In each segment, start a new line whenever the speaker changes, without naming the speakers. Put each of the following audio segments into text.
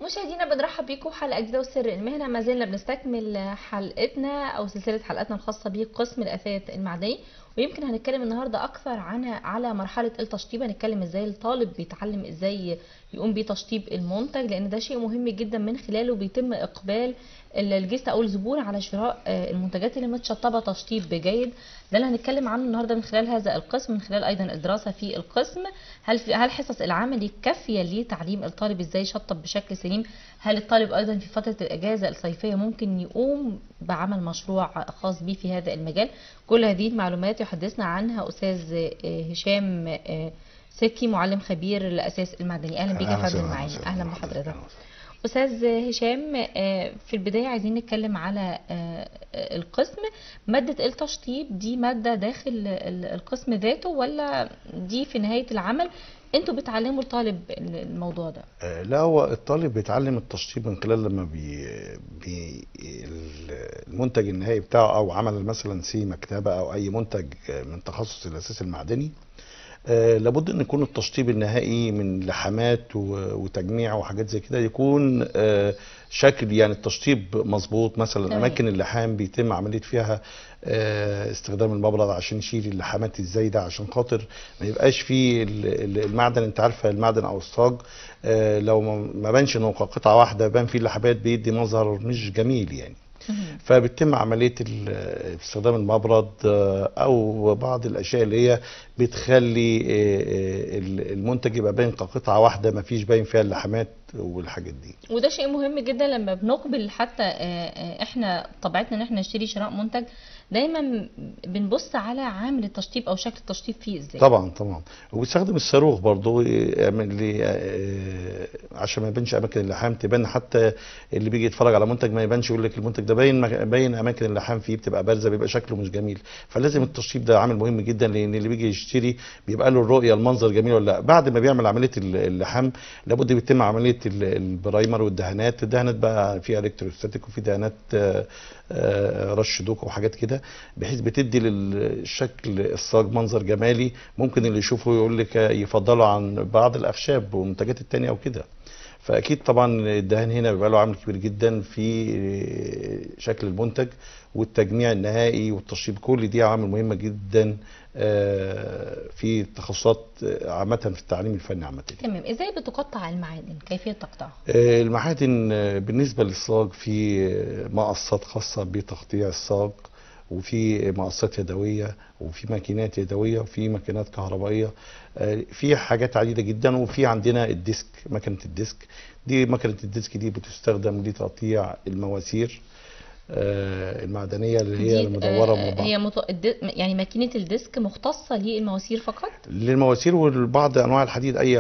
مشاهدينا بنرحب بيكم حلقه جديده وسر المهنه ما زلنا بنستكمل حلقتنا او سلسله حلقاتنا الخاصه بقسم الاثاث المعدني ويمكن هنتكلم النهارده اكثر عن على مرحله التشطيب هنتكلم ازاي الطالب بيتعلم ازاي يقوم بتشطيب المنتج لان ده شيء مهم جدا من خلاله بيتم اقبال الجست او الزبون على شراء المنتجات اللي متشطبه تشطيب جيد ده اللي هنتكلم عنه النهارده من خلال هذا القسم من خلال ايضا الدراسه في القسم هل في هل حصص العملي كافيه لتعليم الطالب ازاي يشطب بشكل سليم هل الطالب ايضا في فتره الاجازه الصيفيه ممكن يقوم بعمل مشروع خاص به في هذا المجال كل هذه المعلومات يحدثنا عنها استاذ هشام سكي معلم خبير الاساس المعدني اهلا بيك يا فندم معانا اهلا بحضرتك استاذ هشام في البدايه عايزين نتكلم على القسم ماده التشطيب دي ماده داخل القسم ذاته ولا دي في نهايه العمل انتوا بتعلموا الطالب الموضوع ده
لا هو الطالب بيتعلم التشطيب من خلال لما بي, بي المنتج النهائي بتاعه او عمل مثلا سي مكتبه او اي منتج من تخصص الاساس المعدني آه لابد ان يكون التشطيب النهائي من لحامات وتجميع وحاجات زي كده يكون آه شكل يعني التشطيب مظبوط مثلا طيب. اماكن اللحام بيتم عمليه فيها آه استخدام المبرد عشان يشيل اللحامات الزايده عشان خاطر ما يبقاش في المعدن انت عارفه المعدن او الصاج لو ما بانش انه قطعه واحده بان فيه اللحامات بيدي مظهر مش جميل يعني فبتتم عمليه استخدام المبرد او بعض الاشياء اللي هي بتخلي المنتج يبقى باين كقطعه واحده ما فيش باين فيها اللحامات والحاجات دي
وده شيء مهم جدا لما بنقبل حتى احنا طبيعتنا ان احنا نشتري شراء منتج دايما بنبص على عامل التشطيب او شكل التشطيب فيه ازاي
طبعا طبعا وبيستخدم الصاروخ برضه يعمل عشان ما يبانش اماكن اللحام تبان حتى اللي بيجي يتفرج على منتج ما يبانش يقول لك المنتج ده باين باين اماكن اللحام فيه بتبقى بارزه بيبقى شكله مش جميل فلازم التشطيب ده عامل مهم جدا لان اللي بيجي يشتري بيبقى له الرؤيه المنظر جميل ولا لا بعد ما بيعمل عمليه اللحام لابد بيتم عمليه البرايمر والدهانات الدهانات بقى فيها الكتروستاتيك وفي دهانات رش دوكا وحاجات كده بحيث بتدي للشكل الصاج منظر جمالي ممكن اللي يشوفه يقول لك يفضله عن بعض الاخشاب والمنتجات التانية او كده فاكيد طبعا الدهان هنا بيبقى له عامل كبير جدا في شكل المنتج والتجميع النهائي والتشطيب كل دي عوامل مهمه جدا في التخصصات عامه في التعليم الفني عامه
تمام ازاي بتقطع المعادن كيفيه تقطيعها
المعادن بالنسبه للصاج في مقصات خاصه بتقطيع الصاج وفي مقصات يدويه وفي ماكينات يدويه وفي ماكينات كهربائيه في حاجات عديده جدا وفي عندنا الديسك ماكينه الديسك دي ماكينه الديسك دي بتستخدم لتقطيع المواسير المعدنيه اللي هي المدوره
مربعه هي مط... يعني ماكينه الديسك مختصه للمواسير فقط
للمواسير ولبعض انواع الحديد اي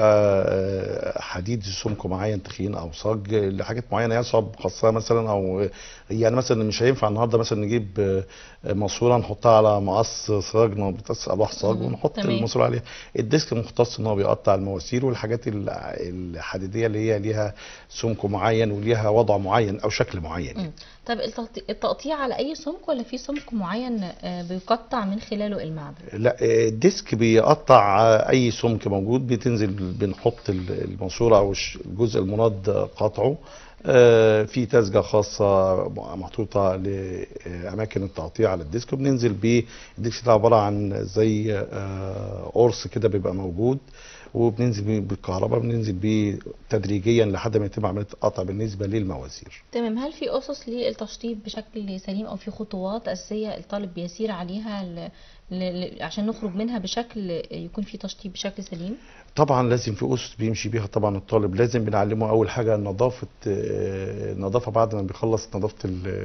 حديد سمك معين تخين او صاج لحاجات معينه يصعب خاصه مثلا او يعني مثلا مش هينفع النهارده مثلا نجيب ماسوره نحطها على مقص صاج بتقص الواح صاج ونحط الماسوره عليها الديسك مختص ان هو بيقطع المواسير والحاجات الحديديه اللي هي ليها سمك معين وليها وضع معين او شكل معين يعني.
طب التقطيع على اي سمك ولا في سمك معين بيقطع من خلاله المعدن
لا الديسك بيقطع اي سمك موجود بتنزل بنحط الماسوره او الجزء المناد قطعه في تزجه خاصه محطوطه لاماكن التقطيع على الديسك وبننزل بيه الديسك ده عباره عن زي قرص كده بيبقى موجود وبننزل بيه بالكهرباء بننزل بيه تدريجيا لحد ما يتم عمليه القطع بالنسبه للمواسير.
تمام هل في اسس للتشطيب بشكل سليم او في خطوات اساسيه الطالب بيسير عليها ل... ل... عشان نخرج منها بشكل يكون في تشطيب بشكل سليم؟
طبعا لازم في اسس بيمشي بيها طبعا الطالب لازم بنعلمه اول حاجه نظافه النظافه بعد ما بيخلص نظافه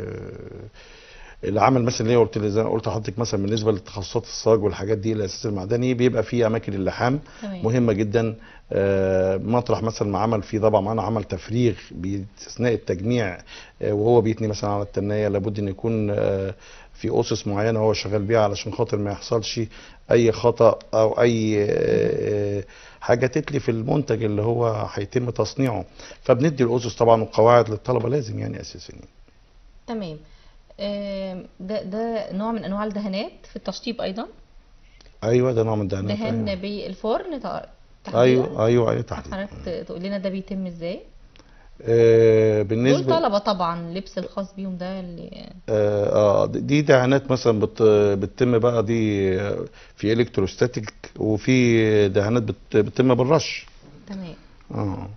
العمل مثلا اللي قلت زي ما قلت لحضرتك مثلا بالنسبه لتخصصات الصاج والحاجات دي الاساس المعدني بيبقى في اماكن اللحام
تمام.
مهمه جدا آه مطرح مثلا ما عمل فيه طبعا معانا عمل تفريغ باثناء التجميع آه وهو بيتني مثلا على التنايه لابد ان يكون آه في اسس معينه هو شغال بيها علشان خاطر ما يحصلش اي خطا او اي حاجه تتلف المنتج اللي هو هيتم تصنيعه فبندي الاسس طبعا والقواعد للطلبه لازم يعني اساسا
تمام ده ده نوع من انواع الدهانات في التشطيب ايضا
ايوه ده نوع من الدهانات
دهان بالفرن
ايوه ايوه ايوه ايوه تحديدا
حضرتك تقول لنا ده بيتم ازاي
آه،
دول
بالنسبه
طلبة طبعا اللبس الخاص بيهم ده اللي
اه آه، دي دهانات مثلا بت بتتم بقى دي آه، في الكتروستاتيك وفي دهانات بت بتتم بالرش
تمام
اه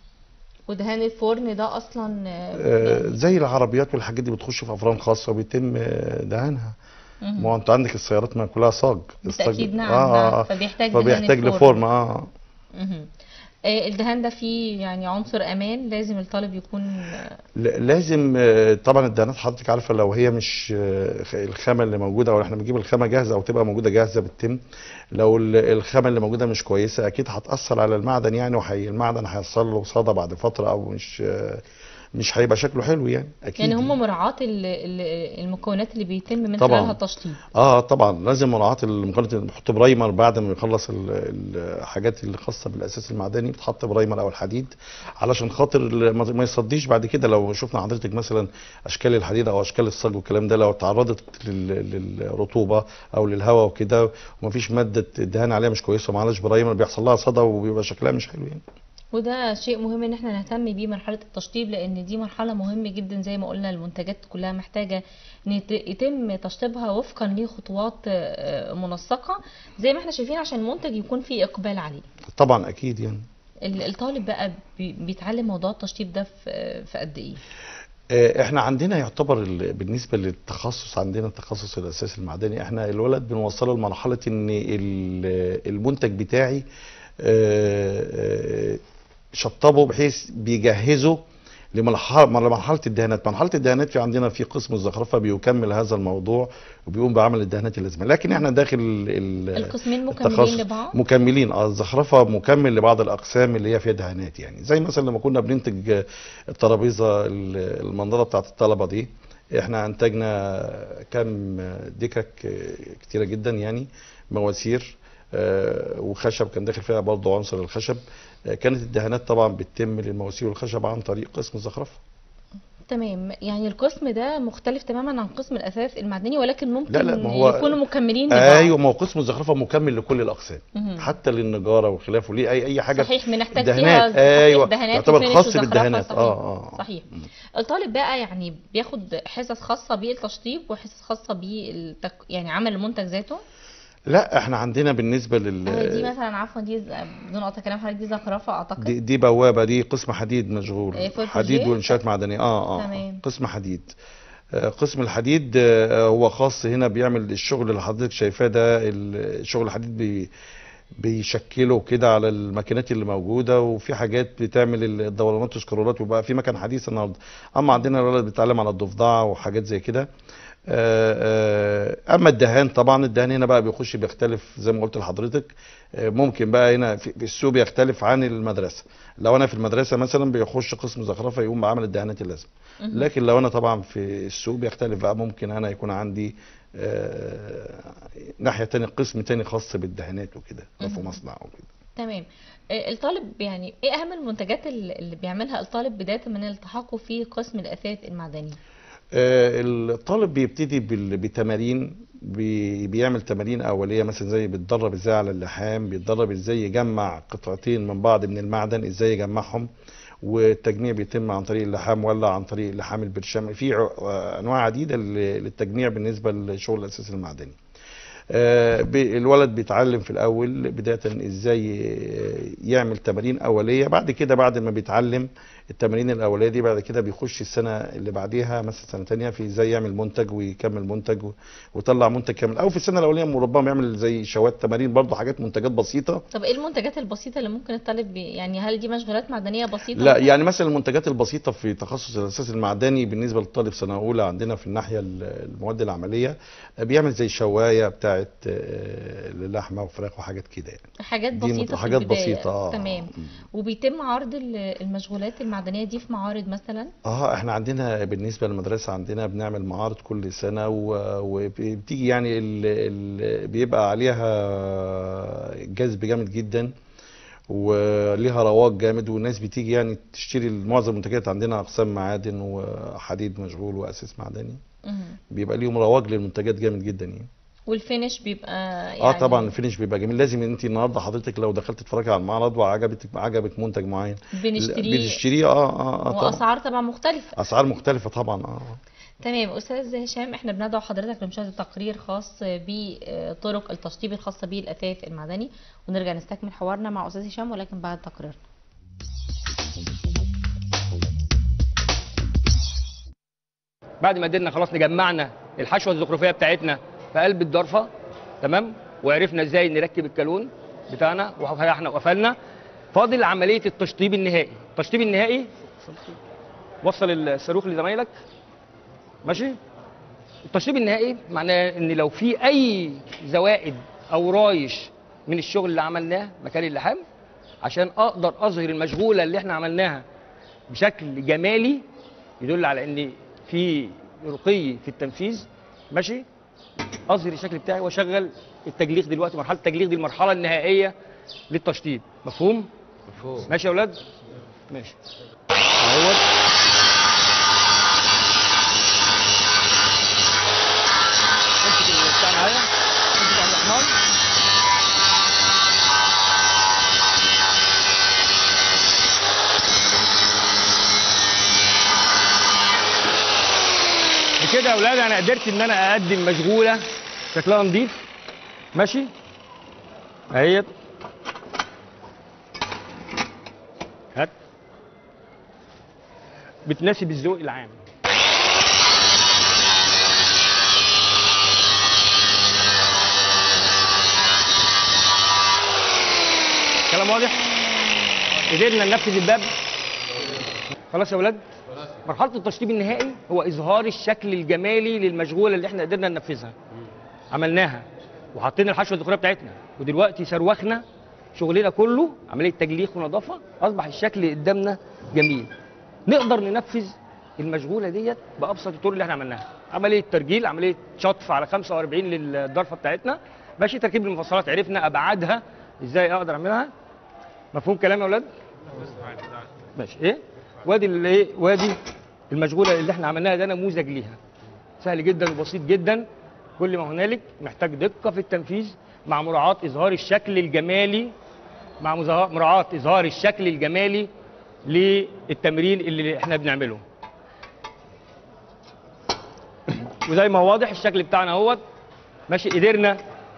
ودهان الفرن ده اصلا آه،
آه،
يعني
زي العربيات والحاجات دي بتخش في افران خاصه وبيتم آه، دهانها
مهم.
ما هو انت عندك السيارات ما كلها صاج الصاج
بالتأكيد نعم
اه
نعم
اه
فبيحتاج دهان
فبيحتاج
الفرن
لفورم اه
مهم. آه، الدهان ده فيه يعني عنصر امان لازم الطالب يكون آه،
ل- لازم آه، طبعا الدهانات حضرتك عارفه لو هي مش آه، خ- الخامه اللي موجوده او احنا بنجيب الخامه جاهزه او تبقى موجوده جاهزه بالتم لو ال- الخامه اللي موجوده مش كويسه اكيد هتاثر على المعدن يعني وحي المعدن هيحصل له صدى بعد فتره او مش آه، مش هيبقى شكله حلو يعني اكيد
يعني هم مراعاة ال- ال- المكونات اللي بيتم من
طبعاً.
خلالها التشطيب
اه طبعا لازم مراعاه المقارنه بنحط برايمر بعد ما يخلص ال- الحاجات اللي خاصه بالاساس المعدني بتحط برايمر او الحديد علشان خاطر ال- ما ما يصديش بعد كده لو شفنا حضرتك مثلا اشكال الحديد او اشكال الصاج والكلام ده لو تعرضت لل- للرطوبه او للهواء وكده ومفيش ماده دهان عليها مش كويسه ومعلش برايمر بيحصل لها صدى وبيبقى شكلها مش حلو يعني
وده شيء مهم ان احنا نهتم بيه مرحلة التشطيب لان دي مرحلة مهمة جدا زي ما قلنا المنتجات كلها محتاجة ان يت- يتم تشطيبها وفقا لخطوات آه، منسقة زي ما احنا شايفين عشان المنتج يكون فيه اقبال عليه
طبعا اكيد يعني
ال- الطالب بقى بي- بيتعلم موضوع التشطيب ده في في قد ايه
آه، احنا عندنا يعتبر ال- بالنسبه للتخصص عندنا التخصص الاساسي المعدني احنا الولد بنوصله لمرحله ان ال- المنتج بتاعي آه، آه، شطبه بحيث بيجهزه لمرحله لمرحله الدهانات مرحله الدهانات في عندنا في قسم الزخرفه بيكمل هذا الموضوع وبيقوم بعمل الدهانات اللازمه لكن احنا داخل ال-
القسمين مكملين
التخصص
لبعض
مكملين اه الزخرفه مكمل لبعض الاقسام اللي هي فيها دهانات يعني زي مثلا لما كنا بننتج آه، الترابيزه ال- المنضده بتاعت الطلبه دي احنا انتجنا كم دكك آه، كتيره جدا يعني مواسير آه، وخشب كان داخل فيها برضه عنصر الخشب آه، كانت الدهانات طبعا بتتم للمواسير والخشب عن طريق قسم الزخرفه
تمام يعني القسم ده مختلف تماما عن قسم الاثاث المعدني ولكن ممكن
لا لا ما هو
يكونوا مكملين لبعض
ايوه ما هو قسم الزخرفه مكمل لكل الاقسام
مهم.
حتى للنجاره وخلافه ليه اي اي حاجه
صحيح بنحتاج
دهانات،
فيها
أيوة،
صحيح دهانات
يعتبر
وفينش
خاص
وزخرفة،
بالدهانات،
صحيح
آه، آه.
صحيح الطالب بقى يعني بياخد حصص خاصة بالتشطيب وحصص خاصة بالتك... يعني عمل المنتج ذاته
لا احنا عندنا بالنسبه لل
آه، دي مثلا عفوا دي ز- بدون قطع كلام حضرتك دي زخرفة اعتقد
دي, دي بوابه دي قسم حديد مشغول
إيه، فول
حديد
بروجيه؟
وانشاءات معدنيه اه اه
تمام.
قسم حديد آه، قسم الحديد آه، هو خاص هنا بيعمل الشغل اللي حضرتك شايفاه ده ال- الشغل الحديد بي بيشكله كده على الماكينات اللي موجوده وفي حاجات بتعمل الدورانات والسكرولات وبقى في مكان حديث النهارده اما عندنا الولد بيتعلم على الضفدعه وحاجات زي كده آه، آه، اما الدهان طبعا الدهان هنا بقى بيخش بيختلف زي ما قلت لحضرتك آه، ممكن بقى هنا في في السوق بيختلف عن المدرسه لو انا في المدرسه مثلا بيخش قسم زخرفه يقوم بعمل الدهانات اللازمه
مهم.
لكن لو انا طبعا في السوق بيختلف بقى ممكن انا يكون عندي آه، ناحيه تاني قسم تاني خاص بالدهانات وكده لو في
مهم.
مصنع وكده
تمام آه، الطالب يعني ايه اهم المنتجات اللي اللي بيعملها الطالب بداية من التحقه في قسم الاثاث المعدني
آه، الطالب بيبتدي بال- بتمارين بي- بيعمل تمارين اوليه مثلا زي بيتدرب ازاي على اللحام بيتدرب ازاي يجمع قطعتين من بعض من المعدن ازاي يجمعهم والتجميع بيتم عن طريق اللحام ولا عن طريق اللحام البرشام في ع- آه، انواع عديده لل- للتجميع بالنسبه للشغل الاساسي المعدني آه، بي- الولد بيتعلم في الاول بدايه ازاي يعمل تمارين اوليه بعد كده بعد ما بيتعلم التمارين الاوليه دي بعد كده بيخش السنه اللي بعديها مثلا سنه تانية في ازاي يعمل منتج ويكمل منتج و- ويطلع منتج كامل او في السنه الاولانيه ربما يعمل زي شوات تمارين برضه حاجات منتجات بسيطه
طب ايه المنتجات البسيطة اللي ممكن الطالب بي... يعني هل دي مشغولات معدنية بسيطة
لا
مثلاً؟
يعني مثلا المنتجات البسيطه في تخصص الاساس المعدني بالنسبه للطالب سنه اولى عندنا في الناحيه ال- المواد العمليه بيعمل زي شوايه بتاعه آه، للحمه وفراخ وحاجات كده يعني
حاجات
دي
بسيطة في
حاجات
البداية
بسيطه اه
تمام وبيتم عرض ال- المشغولات المعدنية دي في معارض مثلا
اه احنا عندنا بالنسبه للمدرسه عندنا بنعمل معارض كل سنه و- وبتيجي يعني ال ال بيبقى عليها جذب جامد جدا وليها رواج جامد والناس بتيجي يعني تشتري معظم المنتجات عندنا اقسام معادن وحديد مشغول واساس معدني
مهم.
بيبقى ليهم رواج للمنتجات جامد جدا يعني
والفينش بيبقى يعني
اه طبعا الفينش بيبقى جميل لازم انت النهارده حضرتك لو دخلت تتفرجي على المعرض وعجبتك عجبك منتج معين
بنشتريه
بتشتريه اه اه, آه طبعا
واسعار طبعا مختلفه
اسعار مختلفه طبعا اه
تمام استاذ هشام احنا بندعو حضرتك لمشاهده تقرير خاص بطرق التشطيب الخاصه بالاثاث المعدني ونرجع نستكمل حوارنا مع استاذ هشام ولكن بعد تقريرنا
بعد ما قدرنا خلاص نجمعنا الحشوه الزخرفيه بتاعتنا في قلب الضرفه تمام وعرفنا ازاي نركب الكالون بتاعنا وفتحنا وقفلنا فاضل عمليه التشطيب النهائي التشطيب النهائي وصل الصاروخ لزمايلك ماشي التشطيب النهائي معناه ان لو في اي زوائد او رايش من الشغل اللي عملناه مكان اللحام عشان اقدر اظهر المشغوله اللي احنا عملناها بشكل جمالي يدل على ان في رقي في التنفيذ ماشي اظهر الشكل بتاعي واشغل التجليخ دلوقتي مرحله التجليخ دي المرحله النهائيه للتشطيب مفهوم
مفهوم
ماشي يا اولاد ماشي اهوت امسك البتاع معايا امسك يا عبد الرحمن بكده يا اولاد انا قدرت ان انا اقدم مشغوله شكلها نظيف ماشي اهيت هات بتناسب الذوق العام كلام واضح قدرنا ننفذ الباب خلاص يا ولاد مرحله التشطيب النهائي هو اظهار الشكل الجمالي للمشغوله اللي احنا قدرنا ننفذها عملناها وحطينا الحشوه الذخريه بتاعتنا ودلوقتي صاروخنا شغلنا كله عمليه تجليخ ونظافه اصبح الشكل قدامنا جميل نقدر ننفذ المشغوله ديت بابسط الطرق اللي احنا عملناها عمليه ترجيل عمليه شطف على 45 للضرفه بتاعتنا ماشي تركيب المفصلات عرفنا ابعادها ازاي اقدر اعملها مفهوم كلام يا اولاد ماشي ايه وادي اللي ايه وادي المشغوله اللي احنا عملناها ده نموذج ليها سهل جدا وبسيط جدا كل ما هنالك محتاج دقه في التنفيذ مع مراعاه اظهار الشكل الجمالي مع مظا- مراعاه اظهار الشكل الجمالي للتمرين اللي احنا بنعمله وزي ما هو واضح الشكل بتاعنا اهوت ماشي قدرنا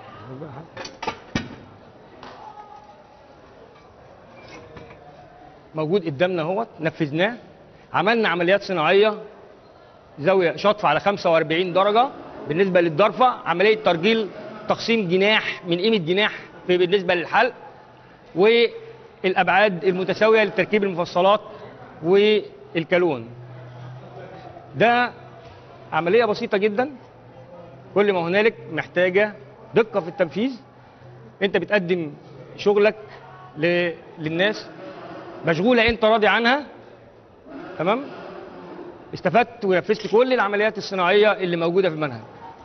موجود قدامنا اهوت نفذناه عملنا عمليات صناعيه زاويه شطف على 45 درجه بالنسبه للضرفه عمليه ترجيل تقسيم جناح من قيمه جناح في بالنسبه للحلق والابعاد المتساويه لتركيب المفصلات والكالون ده عمليه بسيطه جدا كل ما هنالك محتاجه دقه في التنفيذ انت بتقدم شغلك ل- للناس مشغوله انت راضي عنها تمام استفدت ونفذت كل العمليات الصناعيه اللي موجوده في المنهج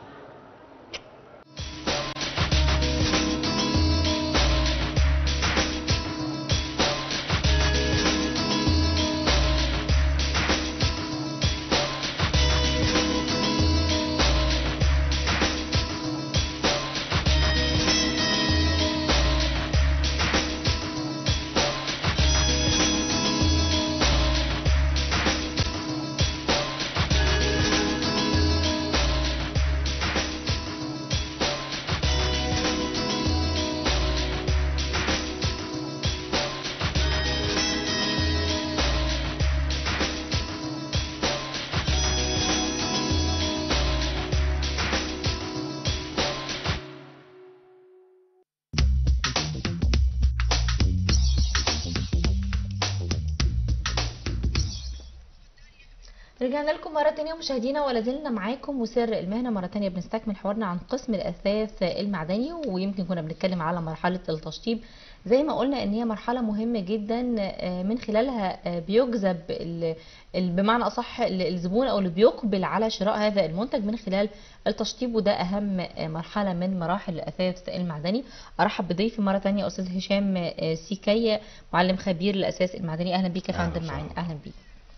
رجعنا لكم مرة تانية مشاهدينا ولا زلنا معاكم وسر المهنة مرة تانية بنستكمل حوارنا عن قسم الأثاث المعدني ويمكن كنا بنتكلم على مرحلة التشطيب زي ما قلنا ان هي مرحلة مهمة جدا آه، من خلالها آه، بيجذب ال- ال- بمعنى اصح ال- الزبون او اللي بيقبل على شراء هذا المنتج من خلال التشطيب وده اهم آه، مرحلة من مراحل الأثاث المعدني ارحب بضيفي مرة تانية استاذ هشام آه، سيكي معلم خبير الأساس المعدني اهلا بيك يا
أهلا
فندم
وسهلا.
معانا اهلا بيك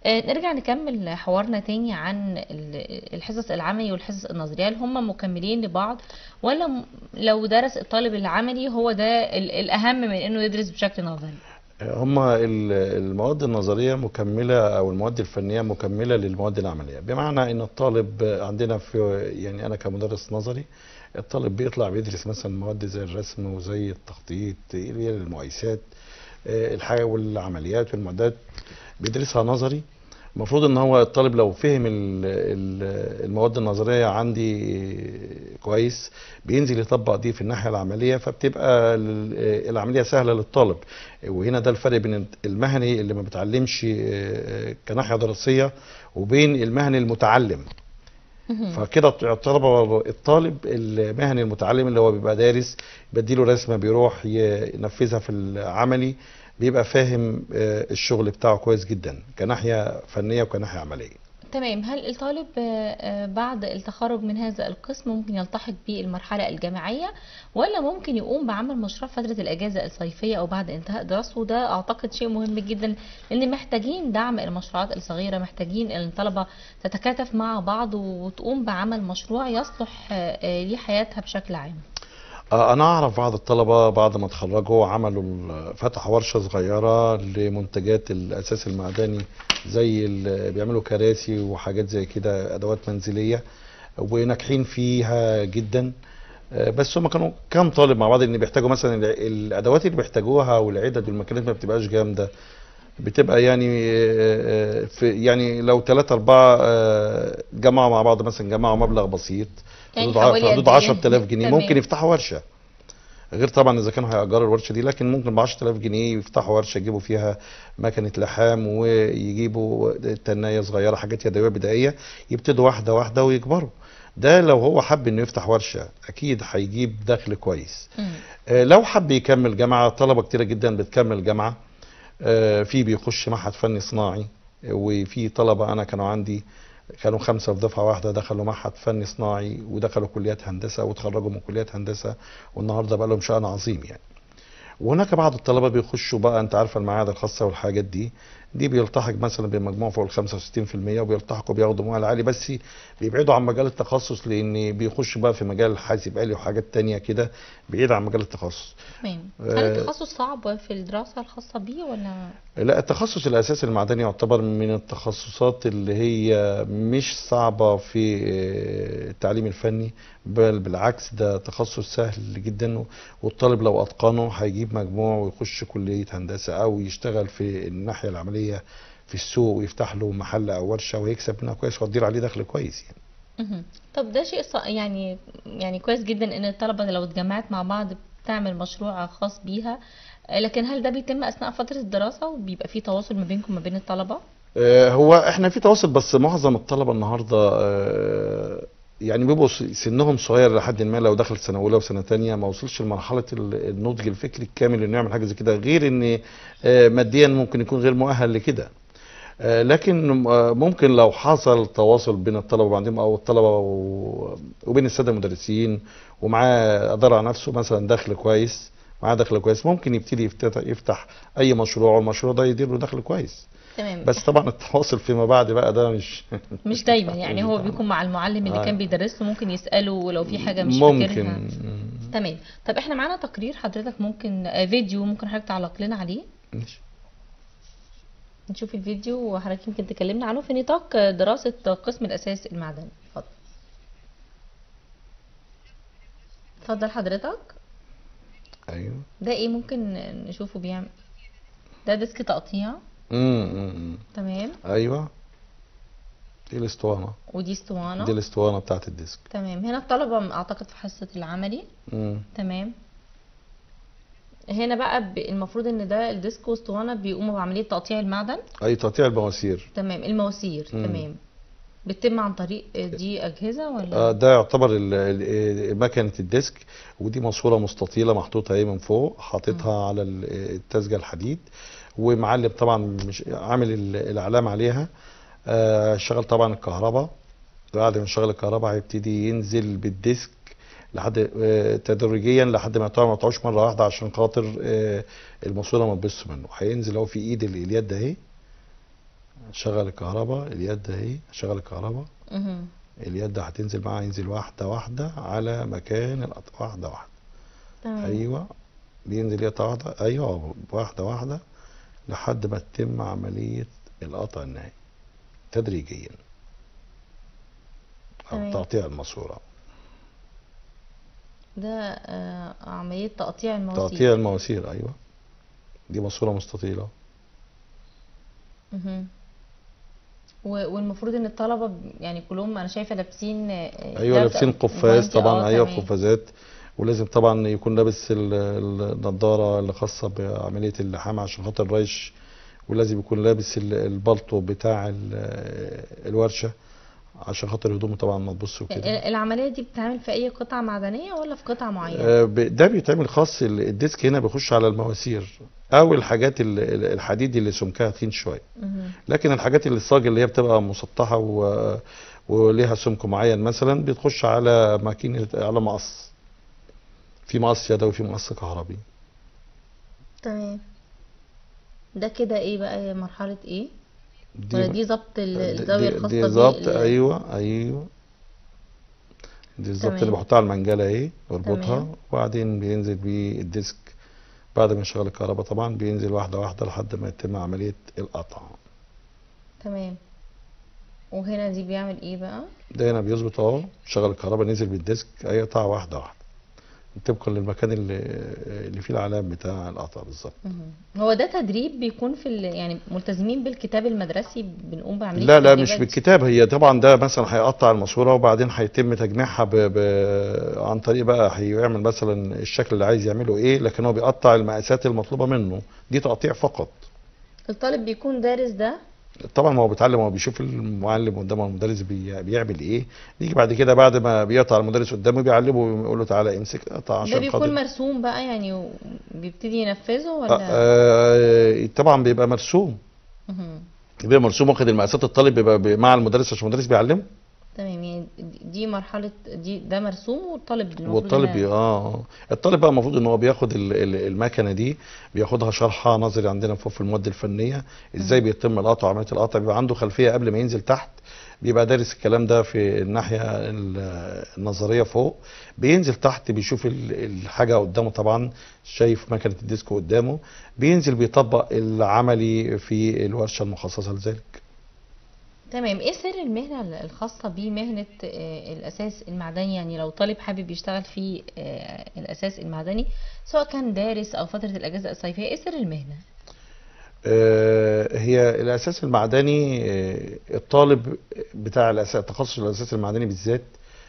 آه، نرجع نكمل حوارنا تاني عن ال- الحصص العملي والحصص النظرية هل هم مكملين لبعض ولا م- لو درس الطالب العملي هو ده ال- الأهم من إنه يدرس بشكل نظري
هما ال- المواد النظرية مكملة أو المواد الفنية مكملة للمواد العملية بمعنى إن الطالب عندنا في يعني أنا كمدرس نظري الطالب بيطلع بيدرس مثلا مواد زي الرسم وزي التخطيط اللي هي المقايسات آه، الحاجة والعمليات والمعدات بيدرسها نظري المفروض ان هو الطالب لو فهم ال- ال- المواد النظريه عندي كويس بينزل يطبق دي في الناحيه العمليه فبتبقى ال- العمليه سهله للطالب وهنا ده الفرق بين المهني اللي ما بيتعلمش آه، كناحيه دراسيه وبين المهني المتعلم فكده يعتبر الطالب المهني المتعلم اللي هو بيبقى دارس بديله رسمه بيروح ينفذها في العملي بيبقى فاهم آه، الشغل بتاعه كويس جدا كناحيه فنيه وكناحيه عمليه
تمام هل الطالب آه، آه، بعد التخرج من هذا القسم ممكن يلتحق بالمرحلة الجامعية ولا ممكن يقوم بعمل مشروع فترة الأجازة الصيفية أو بعد انتهاء دراسته ده أعتقد شيء مهم جدا لأن محتاجين دعم المشروعات الصغيرة محتاجين أن الطلبة تتكاتف مع بعض وتقوم بعمل مشروع يصلح آه، آه، لحياتها بشكل عام
آه، انا اعرف بعض الطلبه بعد ما اتخرجوا عملوا ال- فتحوا ورشه صغيره لمنتجات الاساس المعدني زي ال- بيعملوا كراسي وحاجات زي كده ادوات منزليه وناجحين فيها جدا آه، بس هم كانوا كام طالب مع بعض ان بيحتاجوا مثلا الع- الادوات اللي بيحتاجوها والعدد والماكينات ما بتبقاش جامده بتبقى يعني آه، آه، في يعني لو ثلاثة أربعة آه، جمعوا مع بعض مثلا جمعوا مبلغ بسيط في
يعني
حدود ع-
حوالي
في حدود
قد إيه؟
10000 جنيه
تمام.
ممكن يفتحوا ورشة غير طبعا اذا كانوا هيأجروا الورشه دي لكن ممكن ب 10000 جنيه يفتحوا ورشه يجيبوا فيها مكنه لحام ويجيبوا تنايه صغيره حاجات يدويه بدائيه يبتدوا واحده واحده ويكبروا ده لو هو حب انه يفتح ورشه اكيد هيجيب دخل كويس
مم.
آه، لو حب يكمل جامعه طلبه كتيره جدا بتكمل جامعه آه، في بيخش معهد فني صناعي آه، وفي طلبه انا كانوا عندي كانوا خمسه في دفعه واحده دخلوا معهد فني صناعي ودخلوا كليات هندسه وتخرجوا من كليات هندسه والنهارده بقى لهم شأن عظيم يعني وهناك بعض الطلبه بيخشوا بقى انت عارفه المعاهد الخاصه والحاجات دي دي بيلتحق مثلا بمجموع فوق ال 65% وبيلتحقوا بياخدوا مؤهل عالي بس بيبعدوا عن مجال التخصص لان بيخشوا بقى في مجال حاسب آلي وحاجات تانية كده بعيد عن مجال التخصص
تمام هل
آه،
التخصص صعب في الدراسة الخاصة بيه ولا
لا التخصص الاساسي المعدني يعتبر من التخصصات اللي هي مش صعبه في آه، التعليم الفني بل بالعكس ده تخصص سهل جدا والطالب لو اتقنه هيجيب مجموع ويخش كليه هندسه او يشتغل في الناحيه العمليه في السوق ويفتح له محل او ورشه ويكسب منها كويس ويدير عليه دخل كويس يعني
مهم. طب ده شيء ص- يعني يعني كويس جدا ان الطلبة لو اتجمعت مع بعض بتعمل مشروع خاص بيها آه، لكن هل ده بيتم اثناء فترة الدراسة وبيبقى في تواصل ما بينكم ما بين الطلبة
آه، هو احنا في تواصل بس معظم الطلبه النهارده آه، يعني بيبقوا س- سنهم صغير لحد ما لو دخل سنه اولى وسنه تانية ما وصلش لمرحله ال- النضج الفكري الكامل انه يعمل حاجه زي كده غير ان آه، ماديا ممكن يكون غير مؤهل لكده آه، لكن آه، ممكن لو حصل تواصل بين الطلبه وبعدين او الطلبه و- وبين الساده المدرسين ومعاه قدر على نفسه مثلا دخل كويس معاه دخل كويس ممكن يبتدي يفتح, يفتح اي مشروع والمشروع ده يدير له دخل كويس
تمام
بس طبعا التواصل فيما بعد بقى ده مش
مش دايما يعني هو بيكون مع المعلم اللي
آه.
كان بيدرس له ممكن يسأله لو في حاجة مش
ممكن
فاكرها تمام طب احنا معانا تقرير حضرتك ممكن آه، فيديو ممكن حضرتك تعلق لنا عليه
ماشي.
نشوف الفيديو وحضرتك يمكن تكلمنا عنه في نطاق دراسة قسم الأساس المعدني اتفضل اتفضل حضرتك
ايوه
ده ايه ممكن نشوفه بيعمل ده ديسك تقطيع
امم أمم.
تمام
ايوه دي الاسطوانه
ودي
دي
اسطوانة
الاسطوانه بتاعت الديسك
تمام هنا الطلبة اعتقد في حصة العملي
امم
تمام هنا بقى ب- المفروض ان ده الديسك واسطوانة بيقوموا بعملية تقطيع المعدن
اي تقطيع المواسير
تمام المواسير
مم.
تمام بتتم عن طريق دي أجهزة ولا
آه، ده يعتبر ال- ال- مكنه الديسك ودي ماسوره مستطيله محطوطه اهي من فوق حاططها على ال- التسجيل الحديد ومعلم طبعا مش عامل ال- الاعلام عليها آه، شغل طبعا الكهرباء بعد ما يشغل الكهرباء هيبتدي ينزل بالديسك لحد آه، تدريجيا لحد ما يقطع- ما يقطعوش مره واحده عشان خاطر آه، الماسوره ما تبص منه هينزل اهو في ايد ال- اليد اهي شغل الكهرباء اليد اهي شغل الكهرباء
مهم.
اليد هتنزل معاها ينزل واحده واحده على مكان القطع واحده واحده
تمام
ايوه بينزل يد واحده ايوه واحده واحده لحد ما تتم عمليه القطع النهائي تدريجيا او
تمام.
تقطيع الماسوره
ده آه عملية تقطيع المواسير
تقطيع المواسير ايوه دي ماسوره مستطيله
مهم. و- والمفروض ان الطلبة ب- يعني كلهم انا شايفة لابسين آه،
ايوه
لابسة
لابسين قفاز
جوانتي،
طبعا
اه
ايوه
تمام.
قفازات ولازم طبعا يكون لابس ال- ال- النضاره اللي خاصه بعمليه اللحام عشان خاطر الريش ولازم يكون لابس ال- البلطو بتاع ال- الورشه عشان خاطر هدومه طبعا ما تبص وكده
ال- العملية دي بتتعمل في اي قطعة معدنية ولا في قطعة معينة؟
آه، ب- ده بيتعمل خاص ال- الديسك هنا بيخش على المواسير او الحاجات ال- ال- الحديد اللي سمكها تخين شويه
مهم.
لكن الحاجات اللي الصاج اللي هي بتبقى مسطحه و... وليها سمك معين مثلا بتخش على ماكينه على مقص في مقص يدوي في مقص كهربي
تمام ده كده ايه بقى مرحلة ايه؟
دي
ولا دي ظبط ال-
دي-
الزاوية
دي-
الخاصة
دي
بيه
ظبط
ال-
ايوه ايوه دي الظبط
تمام.
اللي بحطها على المنجله اهي واربطها
تمام.
وبعدين بينزل بيه الديسك بعد ما يشغل الكهرباء طبعا بينزل واحده واحده لحد ما يتم عمليه القطع
تمام وهنا دي بيعمل ايه بقى؟
ده هنا بيظبط اهو شغل الكهرباء نزل بالديسك هيقطع واحده واحده طبقا للمكان اللي اللي فيه العلام بتاع القطع بالظبط
مهم. هو ده تدريب بيكون في ال... يعني ملتزمين بالكتاب المدرسي بنقوم بعملية
لا لا مش
تدريبات؟
بالكتاب هي طبعا ده مثلا هيقطع الماسوره وبعدين هيتم تجميعها ب... ب... عن طريق بقى هيعمل مثلا الشكل اللي عايز يعمله ايه لكن هو بيقطع المقاسات المطلوبه منه دي تقطيع فقط
الطالب بيكون دارس ده
طبعا ما هو بيتعلم هو بيشوف المعلم قدامه المدرس بي... بيعمل ايه يجي بعد كده بعد ما بيقطع المدرس قدامه بيعلمه يقول له تعالى امسك قطع
ده
عشان
بيكون
خاطر
مرسوم بقى يعني و- بيبتدي ينفذه
آه،
ولا
آه، طبعا بيبقى مرسوم
مهم.
بيبقى مرسوم واخد المقاسات الطالب بيبقى بي- مع المدرس عشان المدرس بيعلمه
تمام يعني دي- دي مرحلة دي ده مرسوم والطالب المفروض
والطالب
إنها-
بي... اه آه. الطالب بقى المفروض ان هو بياخد ال- ال- المكنه دي بياخدها شرحها نظري عندنا فوق في المواد الفنيه ازاي بيتم القطع وعمليه القطع بيبقى عنده خلفيه قبل ما ينزل تحت بيبقى دارس الكلام ده في الناحيه ال- النظريه فوق بينزل تحت بيشوف ال- الحاجه قدامه طبعا شايف مكنه الديسك قدامه بينزل بيطبق العملي في الورشه المخصصه لذلك
تمام ايه سر المهنة الخاصة بمهنة آه، الأساس المعدني يعني لو طالب حابب يشتغل في آه، الأساس المعدني سواء كان دارس أو فترة الأجازة الصيفية ايه سر المهنة؟
آه، هي الاساس المعدني آه، الطالب بتاع الاساس تخصص الاساس المعدني بالذات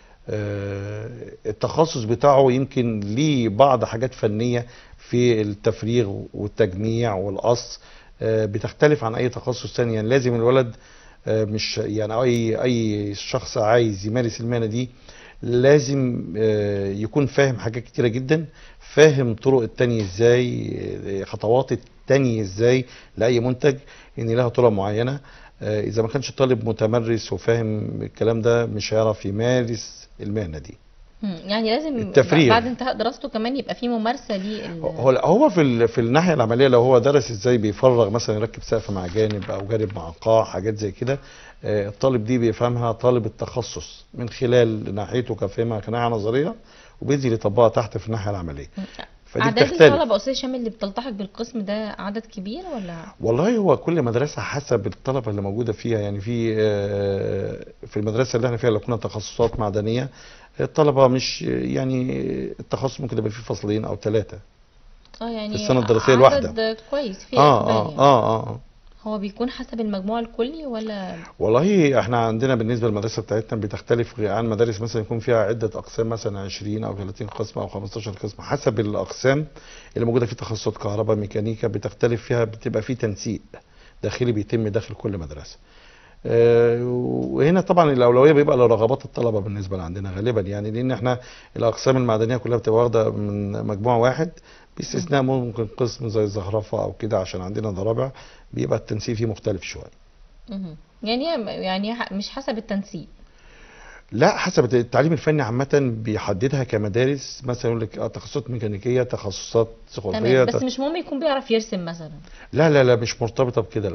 آه، التخصص بتاعه يمكن ليه بعض حاجات فنيه في التفريغ والتجميع والقص آه، بتختلف عن اي تخصص ثاني يعني لازم الولد آه، مش يعني اي اي شخص عايز يمارس المهنه دي لازم آه، يكون فاهم حاجات كتيره جدا فاهم طرق التانية ازاي آه، خطوات التانية ازاي لاي منتج ان لها طرق معينه آه، اذا ما كانش الطالب متمرس وفاهم الكلام ده مش هيعرف يمارس المهنه دي
مم، يعني لازم
التفريغ.
بعد انتهاء دراسته كمان يبقى في ممارسة لل
هو هو في ال- في الناحيه العمليه لو هو درس ازاي بيفرغ مثلا يركب سقف مع جانب او جانب مع قاع حاجات زي كده آه، الطالب دي بيفهمها طالب التخصص من خلال ناحيته كفهمها كناحيه نظريه وبينزل يطبقها تحت في الناحيه العمليه فدي
أعداد
بتختلف
الطلبة أستاذ شامل اللي بتلتحق بالقسم ده عدد كبير ولا؟
والله هو كل مدرسة حسب الطلبة اللي موجودة فيها يعني في آه، في المدرسة اللي احنا فيها لو كنا تخصصات معدنية الطلبة مش يعني التخصص ممكن يبقى فيه فصلين أو ثلاثة
اه يعني
السنة الدراسية
عدد
الواحدة.
كويس في
آه
إقبال
آه,
يعني.
آه آه
هو بيكون حسب المجموع الكلي ولا
والله احنا عندنا بالنسبة للمدرسة بتاعتنا بتختلف عن مدارس مثلا يكون فيها عدة أقسام مثلا 20 أو 30 قسم أو 15 قسم حسب الأقسام اللي موجودة في تخصصات كهرباء ميكانيكا بتختلف فيها بتبقى في تنسيق داخلي بيتم داخل كل مدرسة آه، وهنا طبعا الاولويه بيبقى لرغبات الطلبه بالنسبه لعندنا غالبا يعني لان احنا الاقسام المعدنيه كلها بتبقى واخده من مجموع واحد باستثناء ممكن قسم زي الزخرفه او كده عشان عندنا ضرابع بيبقى التنسيق فيه مختلف شويه
مهم. يعني يعني ح- مش حسب التنسيق
لا حسب التعليم الفني عامه بيحددها كمدارس مثلا يقول لك آه، تخصصات ميكانيكيه تخصصات زخرفيه
تمام بس
ت-
مش مهم يكون بيعرف يرسم مثلا
لا لا لا مش مرتبطه بكده لا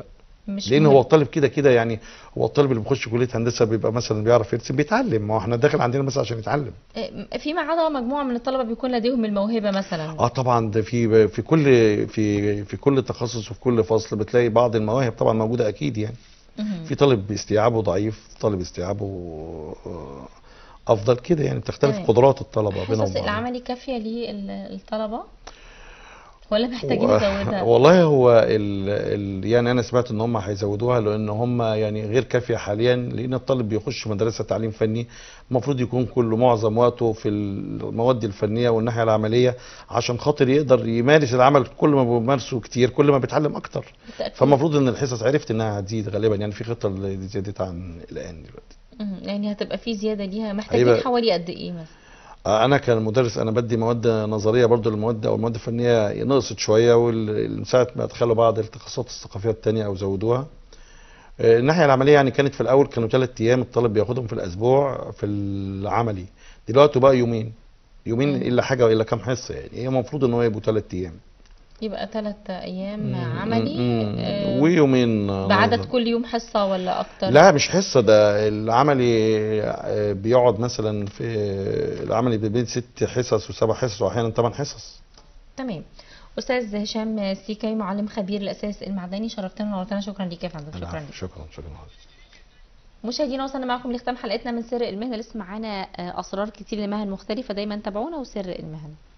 مش
لان
مهم.
هو الطالب كده كده يعني هو الطالب اللي بيخش كليه هندسه بيبقى مثلا بيعرف يرسم بيتعلم ما هو احنا داخل عندنا مثلا عشان يتعلم
آه، فيما عدا مجموعه من الطلبه بيكون لديهم الموهبه مثلا
اه طبعا ده في في كل في في كل تخصص وفي كل فصل بتلاقي بعض المواهب طبعا موجوده اكيد يعني
مهم.
في طالب استيعابه ضعيف طالب استيعابه آه، افضل كده يعني بتختلف
تمام.
قدرات الطلبه بينهم
حصص
وبعض.
العملي كافيه للطلبه ولا محتاجين
و-
نزودها
والله هو ال ال يعني انا سمعت ان هم هيزودوها لان هم يعني غير كافيه حاليا لان الطالب بيخش مدرسه تعليم فني المفروض يكون كله معظم وقته في المواد الفنيه والناحيه العمليه عشان خاطر يقدر يمارس العمل كل ما بيمارسه كتير كل ما بيتعلم اكتر
بالتأكيد.
فالمفروض ان الحصص عرفت انها هتزيد غالبا يعني في خطه لزيادتها عن الان دلوقتي
مهم. يعني هتبقى في زياده ليها محتاجين
هيبقى-
حوالي قد ايه مثلا
انا كمدرس انا بدي مواد نظريه برضو المواد او المواد الفنيه نقصت شويه ومن ساعه ما ادخلوا بعض التخصصات الثقافيه التانية او زودوها آه، الناحيه العمليه يعني كانت في الاول كانوا ثلاث ايام الطالب بياخدهم في الاسبوع في العملي دلوقتي بقى يومين يومين
مم.
الا حاجه والا كام حصه يعني هي المفروض ان هو يبقوا ثلاث ايام
يبقى ثلاث ايام
مم،
عملي
مم،
آه،
ويومين آه،
بعدد
نظري.
كل يوم حصه ولا اكتر
لا مش حصه ده العملي آه، بيقعد مثلا في العملي بين ست حصص وسبع حصص واحيانا ثمان حصص
تمام استاذ هشام سيكاي معلم خبير الاساس المعدني شرفتنا ونورتنا شكرا ليك يا فندم شكرا
نعم،
ليك
شكرا شكرا
مشاهدينا وصلنا معكم لختام حلقتنا من سر المهنه لسه معانا آه، اسرار كتير لمهن مختلفه دايما تابعونا وسر المهنه